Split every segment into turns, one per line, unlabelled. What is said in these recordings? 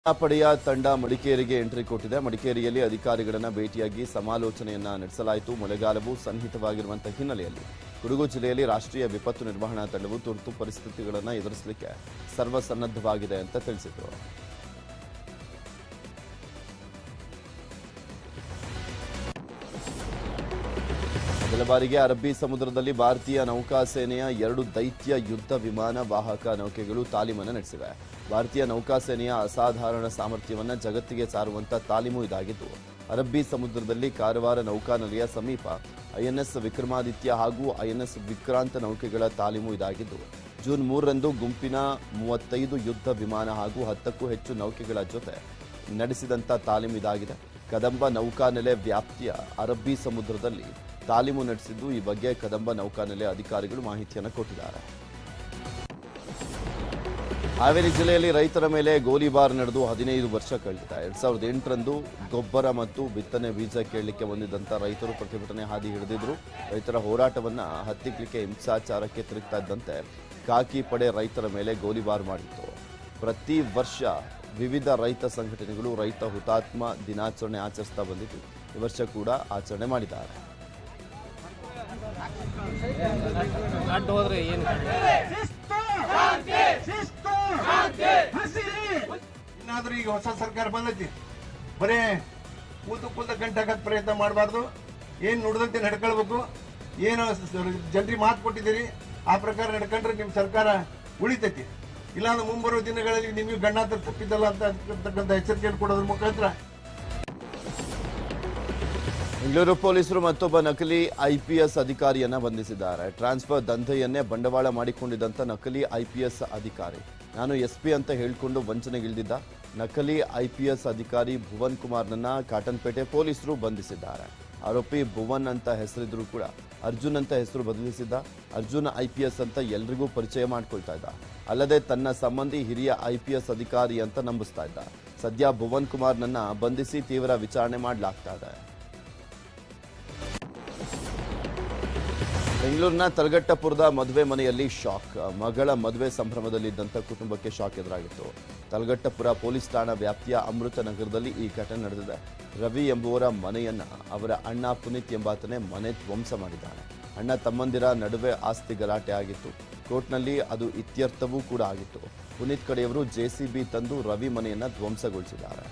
ಪಡೆಯ ತಂಡ ಮಡಿಕೇರಿಗೆ ಎಂಟ್ರಿ ಕೊಟ್ಟಿದೆ ಮಡಿಕೇರಿಯಲ್ಲಿ ಅಧಿಕಾರಿಗಳನ್ನ ಭೇಟಿಯಾಗಿ ಸಮಾಲೋಚನೆಯನ್ನ ನಡೆಸಲಾಯಿತು ಮಳೆಗಾಲವು ಸನ್ನಿಹಿತವಾಗಿರುವಂತಹ ಹಿನ್ನೆಲೆಯಲ್ಲಿ ಕೊಡಗು ಜಿಲ್ಲೆಯಲ್ಲಿ ರಾಷ್ಟ್ರೀಯ ವಿಪತ್ತು ನಿರ್ವಹಣಾ ತಂಡವು ತುರ್ತು ಪರಿಸ್ಥಿತಿಗಳನ್ನು ಎದುರಿಸಲಿಕ್ಕೆ ಸರ್ವಸನ್ನದ್ಧವಾಗಿದೆ ಅಂತ ತಿಳಿಸಿದರು ಮೊದಲ ಬಾರಿಗೆ ಅರಬ್ಬಿ ಸಮುದ್ರದಲ್ಲಿ ಭಾರತೀಯ ನೌಕಾಸೇನೆಯ ಎರಡು ದೈತ್ಯ ಯುದ್ಧ ವಿಮಾನ ವಾಹಕ ನೌಕೆಗಳು ತಾಲೀಮನ್ನು ನಡೆಸಿವೆ ಭಾರತೀಯ ನೌಕಾಸೇನೆಯ ಅಸಾಧಾರಣ ಸಾಮರ್ಥ್ಯವನ್ನು ಜಗತ್ತಿಗೆ ಸಾರುವಂತ ತಾಲೀಮು ಇದಾಗಿದ್ದು ಅರಬ್ಬಿ ಸಮುದ್ರದಲ್ಲಿ ಕಾರವಾರ ನೌಕಾನೆಲೆಯ ಸಮೀಪ ಐಎನ್ಎಸ್ ವಿಕ್ರಮಾದಿತ್ಯ ಹಾಗೂ ಐಎನ್ಎಸ್ ವಿಕ್ರಾಂತ ನೌಕೆಗಳ ತಾಲೀಮು ಇದಾಗಿದ್ದು ಜೂನ್ ಮೂರರಂದು ಗುಂಪಿನ ಮೂವತ್ತೈದು ಯುದ್ಧ ವಿಮಾನ ಹಾಗೂ ಹತ್ತಕ್ಕೂ ಹೆಚ್ಚು ನೌಕೆಗಳ ಜೊತೆ ನಡೆಸಿದಂಥ ತಾಲೀಮು ಇದಾಗಿದೆ ಕದಂಬ ನೌಕಾನೆಲೆ ವ್ಯಾಪ್ತಿಯ ಅರಬ್ಬಿ ಸಮುದ್ರದಲ್ಲಿ ತಾಲೀಮು ನಡೆಸಿದ್ದು ಈ ಬಗ್ಗೆ ಕದಂಬ ನೌಕಾನೆಲೆ ಅಧಿಕಾರಿಗಳು ಮಾಹಿತಿಯನ್ನು ಕೊಟ್ಟಿದ್ದಾರೆ ಹಾವೇರಿ ಜಿಲ್ಲೆಯಲ್ಲಿ ರೈತರ ಮೇಲೆ ಗೋಲಿಬಾರ್ ನಡೆದು ಹದಿನೈದು ವರ್ಷ ಕಳೆದಿದೆ ಎರಡ್ ಸಾವಿರದ ಎಂಟರಂದು ಗೊಬ್ಬರ ಮತ್ತು ಬಿತ್ತನೆ ಬೀಜ ಕೇಳಲಿಕ್ಕೆ ಬಂದಿದ್ದಂಥ ರೈತರು ಪ್ರತಿಭಟನೆ ಹಾದಿ ಹಿಡಿದಿದ್ರು ರೈತರ ಹೋರಾಟವನ್ನ ಹತ್ತಿಕ್ಕಲಿಕ್ಕೆ ಹಿಂಸಾಚಾರಕ್ಕೆ ತಿರುಗ್ತಾ ಇದ್ದಂತೆ ಕಾಕಿ ಪಡೆ ರೈತರ ಮೇಲೆ ಗೋಲಿಬಾರ್ ಮಾಡಿತ್ತು ಪ್ರತಿ ವರ್ಷ ವಿವಿಧ ರೈತ ಸಂಘಟನೆಗಳು ರೈತ ಹುತಾತ್ಮ ದಿನಾಚರಣೆ ಆಚರಿಸ್ತಾ ಬಂದಿದ್ದು ಈ ವರ್ಷ ಕೂಡ ಆಚರಣೆ ಮಾಡಿದ್ದಾರೆ
ಅಡ್ಡ ಹೋದ್ರೆ ಏನು
ಇನ್ನಾದ್ರೂ ಈಗ ಹೊಸ ಸರ್ಕಾರ ಬಂದೈತಿ ಬರೇ ಕೂತು ಕೂತ ಗಂಟೆ ಹಾಕಕ್ ಪ್ರಯತ್ನ ಮಾಡಬಾರ್ದು ಏನ್ ನುಡ್ದಂತೆ ನಡ್ಕೊಳ್ಬೇಕು ಏನು ಜನರಿಗೆ ಮಾತು ಕೊಟ್ಟಿದ್ದೀರಿ ಆ ಪ್ರಕಾರ ನಡ್ಕೊಂಡ್ರೆ ನಿಮ್ ಸರ್ಕಾರ ಉಳಿತೈತಿ ಇಲ್ಲಾಂದ್ರೆ ಮುಂಬರುವ ದಿನಗಳಲ್ಲಿ ನಿಮಗೆ ಗಂಡಾಂತರ ತಪ್ಪಿದ್ದಲ್ಲ ಅಂತ ಅಂತಕ್ಕಂಥ ಎಚ್ಚರಿಕೆಯನ್ನು ಕೊಡೋದ್ರ ಮುಖಾಂತರ
ಬೆಂಗಳೂರು ಪೊಲೀಸರು ಮತ್ತೊಬ್ಬ ನಕಲಿ ಐಪಿಎಸ್ ಅಧಿಕಾರಿಯನ್ನ ಬಂಧಿಸಿದ್ದಾರೆ ಟ್ರಾನ್ಸ್ಫರ್ ದಂಧೆಯನ್ನೇ ಬಂಡವಾಳ ಮಾಡಿಕೊಂಡಿದ್ದಂಥ ನಕಲಿ ಐಪಿಎಸ್ ಅಧಿಕಾರಿ ನಾನು ಎಸ್ಪಿ ಅಂತ ಹೇಳಿಕೊಂಡು ವಂಚನೆಗಿಳಿದಿದ್ದ ನಕಲಿ ಐಪಿಎಸ್ ಅಧಿಕಾರಿ ಭುವನ್ ಕುಮಾರ್ನನ್ನ ಕಾಟನ್ಪೇಟೆ ಪೊಲೀಸರು ಬಂಧಿಸಿದ್ದಾರೆ ಆರೋಪಿ ಭುವನ್ ಅಂತ ಹೆಸರಿದ್ರು ಕೂಡ ಅರ್ಜುನ್ ಅಂತ ಹೆಸರು ಬದಲಿಸಿದ್ದ ಅರ್ಜುನ್ ಐಪಿಎಸ್ ಅಂತ ಎಲ್ರಿಗೂ ಪರಿಚಯ ಮಾಡ್ಕೊಳ್ತಾ ಇದ್ದ ಅಲ್ಲದೆ ತನ್ನ ಸಂಬಂಧಿ ಹಿರಿಯ ಐಪಿಎಸ್ ಅಧಿಕಾರಿ ಅಂತ ನಂಬಿಸ್ತಾ ಇದ್ದ ಸದ್ಯ ಭುವನ್ ಕುಮಾರ್ನನ್ನ ಬಂಧಿಸಿ ತೀವ್ರ ವಿಚಾರಣೆ ಮಾಡಲಾಗ್ತಾ ಇದೆ ಬೆಂಗಳೂರಿನ ತಲಗಟ್ಟಪುರದ ಮದುವೆ ಮನೆಯಲ್ಲಿ ಶಾಕ್ ಮಗಳ ಮದುವೆ ಸಂಭ್ರಮದಲ್ಲಿದ್ದಂಥ ಕುಟುಂಬಕ್ಕೆ ಶಾಕ್ ಎದುರಾಗಿತ್ತು ತಲಗಟ್ಟಪುರ ಪೊಲೀಸ್ ಠಾಣಾ ವ್ಯಾಪ್ತಿಯ ಅಮೃತ ನಗರದಲ್ಲಿ ಈ ಘಟನೆ ನಡೆದಿದೆ ರವಿ ಎಂಬುವರ ಮನೆಯನ್ನ ಅವರ ಅಣ್ಣ ಪುನೀತ್ ಎಂಬಾತನೇ ಮನೆ ಧ್ವಂಸ ಮಾಡಿದ್ದಾನೆ ಅಣ್ಣ ತಮ್ಮಂದಿರ ನಡುವೆ ಆಸ್ತಿ ಗಲಾಟೆ ಆಗಿತ್ತು ಕೋರ್ಟ್ನಲ್ಲಿ ಅದು ಇತ್ಯರ್ಥವೂ ಕೂಡ ಆಗಿತ್ತು ಪುನೀತ್ ಕಡೆಯವರು ಜೆಸಿಬಿ ತಂದು ರವಿ ಮನೆಯನ್ನ ಧ್ವಂಸಗೊಳಿಸಿದ್ದಾರೆ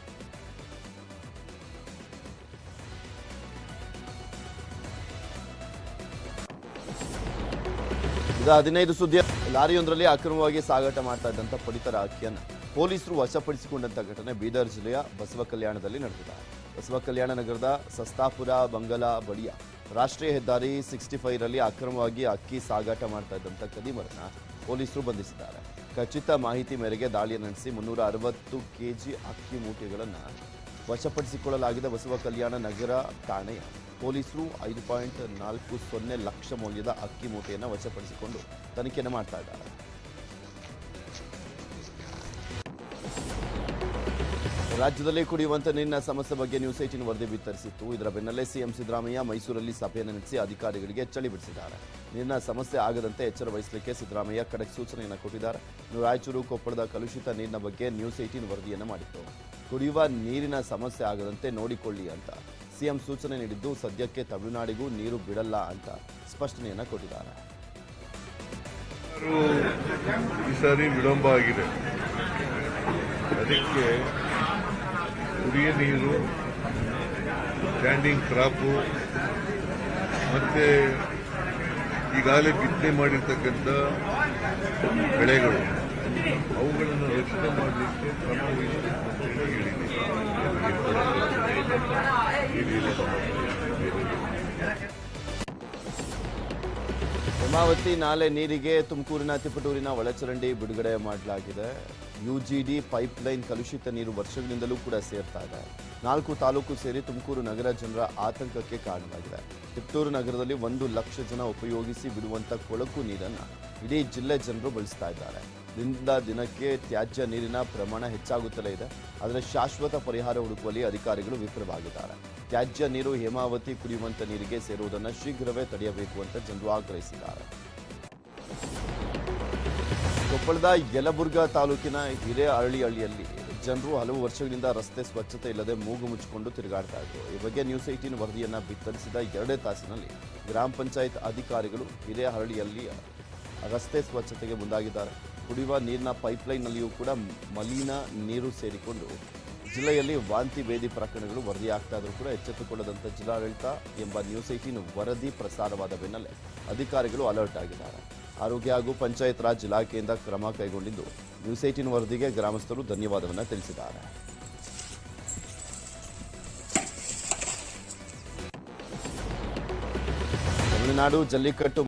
ಈಗ ಹದಿನೈದು ಸುದ್ದಿ ಲಾರಿಯೊಂದರಲ್ಲಿ ಅಕ್ರಮವಾಗಿ ಸಾಗಾಟ ಮಾಡ್ತಾ ಇದ್ದಂಥ ಪಡಿತರ ಅಕ್ಕಿಯನ್ನು ಪೊಲೀಸರು ವಶಪಡಿಸಿಕೊಂಡಂಥ ಘಟನೆ ಬೀದರ್ ಜಿಲ್ಲೆಯ ಬಸವ ಕಲ್ಯಾಣದಲ್ಲಿ ನಡೆದಿದೆ ಬಸವ ಕಲ್ಯಾಣ ನಗರದ ಸಸ್ತಾಪುರ ಬಂಗಲ ಬಳಿಯ ರಾಷ್ಟ್ರೀಯ ಹೆದ್ದಾರಿ ಸಿಕ್ಸ್ಟಿ ಫೈವ್ರಲ್ಲಿ ಅಕ್ರಮವಾಗಿ ಅಕ್ಕಿ ಸಾಗಾಟ ಮಾಡ್ತಾ ಇದ್ದಂಥ ಕದಿಮರನ್ನ ಪೊಲೀಸರು ಬಂಧಿಸಿದ್ದಾರೆ ಖಚಿತ ಮಾಹಿತಿ ಮೇರೆಗೆ ದಾಳಿ ನಡೆಸಿ ಮುನ್ನೂರ ಅರವತ್ತು ಕೆಜಿ ಅಕ್ಕಿ ಮೂಟೆಗಳನ್ನು ವಶಪಡಿಸಿಕೊಳ್ಳಲಾಗಿದೆ ಬಸವ ಕಲ್ಯಾಣ ನಗರ ಠಾಣೆಯ ಪೊಲೀಸರು ಐದು ಪಾಯಿಂಟ್ ನಾಲ್ಕು ಸೊನ್ನೆ ಲಕ್ಷ ಮೌಲ್ಯದ ಅಕ್ಕಿ ಮೂಟೆಯನ್ನು ವಶಪಡಿಸಿಕೊಂಡು ತನಿಖೆಯನ್ನು ಮಾಡ್ತಾ ಇದ್ದಾರೆ ರಾಜ್ಯದಲ್ಲಿ ಕುಡಿಯುವಂತ ನೀರಿನ ಸಮಸ್ಯೆ ಬಗ್ಗೆ ನ್ಯೂಸ್ ಏಟಿನ್ ವರದಿ ಬಿತ್ತರಿಸಿತ್ತು ಇದರ ಬೆನ್ನಲ್ಲೇ ಸಿಎಂ ಸಿದ್ದರಾಮಯ್ಯ ಮೈಸೂರಲ್ಲಿ ಸಭೆಯನ್ನು ನಡೆಸಿ ಅಧಿಕಾರಿಗಳಿಗೆ ಚಳಿ ಬಿಡಿಸಿದ್ದಾರೆ ನೀರಿನ ಸಮಸ್ಯೆ ಆಗದಂತೆ ಎಚ್ಚರ ವಹಿಸಲಿಕ್ಕೆ ಸಿದ್ದರಾಮಯ್ಯ ಖಡಕ್ ಸೂಚನೆಯನ್ನು ಕೊಟ್ಟಿದ್ದಾರೆ ಇನ್ನು ರಾಯಚೂರು ಕೊಪ್ಪಳದ ಕಲುಷಿತ ನೀರಿನ ಬಗ್ಗೆ ನ್ಯೂಸ್ ಏಟಿನ್ ವರದಿಯನ್ನು ಮಾಡಿತ್ತು ಕುಡಿಯುವ ನೀರಿನ ಸಮಸ್ಯೆ ಆಗದಂತೆ ನೋಡಿಕೊಳ್ಳಿ ಅಂತ ಸಿಎಂ ಸೂಚನೆ ನೀಡಿದ್ದು ಸದ್ಯಕ್ಕೆ ತಮಿಳುನಾಡಿಗೂ ನೀರು ಬಿಡಲ್ಲ ಅಂತ ಸ್ಪಷ್ಟನೆಯನ್ನು ಕೊಟ್ಟಿದ್ದಾರೆ
ಸುಮಾರು ಈ ಸಾರಿ ವಿಳಂಬ ಆಗಿದೆ ಅದಕ್ಕೆ ಕುಡಿಯ ನೀರು ಸ್ಟ್ಯಾಂಡಿಂಗ್ ಕ್ರಾಪು ಮತ್ತೆ ಈಗಾಗಲೇ ಬಿತ್ತನೆ ಮಾಡಿರ್ತಕ್ಕಂಥ ಬೆಳೆಗಳು ಅವುಗಳನ್ನು ರಕ್ಷಣೆ ಮಾಡಲಿಕ್ಕೆ ಕ್ರಮ ವಹಿಸಬೇಕು ಅಂತ ಹೇಳಿ ಹೇಳಿದ್ದೀನಿ ಏನಿಲ್ಲ
ಹೇಮಾವತಿ ನಾಲೆ ನೀರಿಗೆ ತುಮಕೂರಿನ ತಿಪಟೂರಿನ ಒಳಚರಂಡಿ ಬಿಡುಗಡೆ ಮಾಡಲಾಗಿದೆ ಯುಜಿಡಿ ಪೈಪ್ಲೈನ್ ಕಲುಷಿತ ನೀರು ವರ್ಷಗಳಿಂದಲೂ ಕೂಡ ಸೇರ್ತಾ ಇದೆ ನಾಲ್ಕು ತಾಲೂಕು ಸೇರಿ ತುಮಕೂರು ನಗರ ಜನರ ಆತಂಕಕ್ಕೆ ಕಾರಣವಾಗಿದೆ ತಿಪಟೂರು ನಗರದಲ್ಲಿ ಒಂದು ಲಕ್ಷ ಜನ ಉಪಯೋಗಿಸಿ ಬಿಡುವಂತ ಕೊಳಕು ನೀರನ್ನು ಇಡೀ ಜಿಲ್ಲೆ ಜನರು ಬಳಸ್ತಾ ಇದ್ದಾರೆ ದಿನದಿಂದ ದಿನಕ್ಕೆ ತ್ಯಾಜ್ಯ ನೀರಿನ ಪ್ರಮಾಣ ಹೆಚ್ಚಾಗುತ್ತಲೇ ಇದೆ ಆದರೆ ಶಾಶ್ವತ ಪರಿಹಾರ ಹುಡುಕುವಲ್ಲಿ ಅಧಿಕಾರಿಗಳು ವಿಫಲವಾಗಿದ್ದಾರೆ ತ್ಯಾಜ್ಯ ನೀರು ಹೇಮಾವತಿ ಕುಡಿಯುವಂತ ನೀರಿಗೆ ಸೇರುವುದನ್ನು ಶೀಘ್ರವೇ ತಡೆಯಬೇಕು ಅಂತ ಜನರು ಆಗ್ರಹಿಸಿದ್ದಾರೆ ಕೊಪ್ಪಳದ ಯಲಬುರ್ಗಾ ತಾಲೂಕಿನ ಹಿರೇಅರಳಿಹಳ್ಳಿಯಲ್ಲಿ ಜನರು ಹಲವು ವರ್ಷಗಳಿಂದ ರಸ್ತೆ ಸ್ವಚ್ಛತೆ ಇಲ್ಲದೆ ಮೂಗು ಮುಚ್ಚಿಕೊಂಡು ತಿರುಗಾಡ್ತಾ ಇದ್ರು ಈ ಬಗ್ಗೆ ನ್ಯೂಸ್ ಏಟೀನ್ ವರದಿಯನ್ನ ಬಿತ್ತರಿಸಿದ ಎರಡೇ ತಾಸಿನಲ್ಲಿ ಗ್ರಾಮ ಪಂಚಾಯತ್ ಅಧಿಕಾರಿಗಳು ಹಿರೇಹಳ್ಳಿಯಲ್ಲಿ ರಸ್ತೆ ಸ್ವಚ್ಛತೆಗೆ ಮುಂದಾಗಿದ್ದಾರೆ ಕುಡಿಯುವ ನೀರಿನ ಪೈಪ್ಲೈನ್ನಲ್ಲಿಯೂ ಕೂಡ ಮಲಿನ ನೀರು ಸೇರಿಕೊಂಡು ಜಿಲ್ಲೆಯಲ್ಲಿ ವಾಂತಿ ಭೇದಿ ಪ್ರಕರಣಗಳು ವರದಿಯಾಗ್ತಾ ಇದ್ರೂ ಕೂಡ ಎಚ್ಚೆತ್ತುಕೊಳ್ಳದಂತ ಜಿಲ್ಲಾಡಳಿತ ಎಂಬ ನ್ಯೂಸ್ ಏಟೀನ್ ವರದಿ ಪ್ರಸಾರವಾದ ಬೆನ್ನಲ್ಲೇ ಅಧಿಕಾರಿಗಳು ಅಲರ್ಟ್ ಆಗಿದ್ದಾರೆ ಆರೋಗ್ಯ ಹಾಗೂ ಪಂಚಾಯತ್ ರಾಜ್ ಇಲಾಖೆಯಿಂದ ಕ್ರಮ ಕೈಗೊಂಡಿದ್ದು ನ್ಯೂಸ್ ಏಟೀನ್ ವರದಿಗೆ ಗ್ರಾಮಸ್ಥರು ಧನ್ಯವಾದವನ್ನು ತಿಳಿಸಿದ್ದಾರೆ ತಮಿಳುನಾಡು ಜಲ್ಲಿಕಟ್ಟು